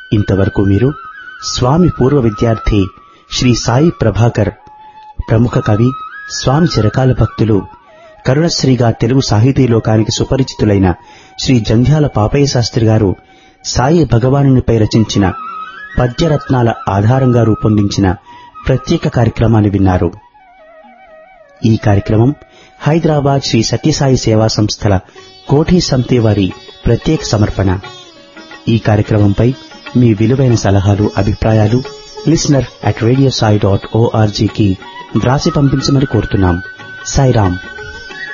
ఇంతవరకు మీరు స్వామి పూర్వ విద్యార్థి శ్రీ సాయి ప్రభాకర్ ప్రముఖ కవి స్వామి చిరకాల భక్తులు కరుణశ్రీగా తెలుగు సాహితీ లోకానికి సుపరిచితులైన శ్రీ జంధ్యాల పాపయ్య శాస్త్రి గారు సాయి భగవానునిపై రచించిన పద్యరత్నాల ఆధారంగా రూపొందించిన ప్రత్యేక కార్యక్రమాన్ని విన్నారు ఈ కార్యక్రమం హైదరాబాద్ శ్రీ సత్యసాయి సేవా సంస్థల కోఠి సంతి వారి ప్రత్యేక సమర్పణ ఈ కార్యక్రమంపై మీ విలువైన సలహాలు అభిప్రాయాలు listener at radio Sai dot ఓఆర్జీకి వ్రాసి పంపించమని కోరుతున్నాం సాయిరాం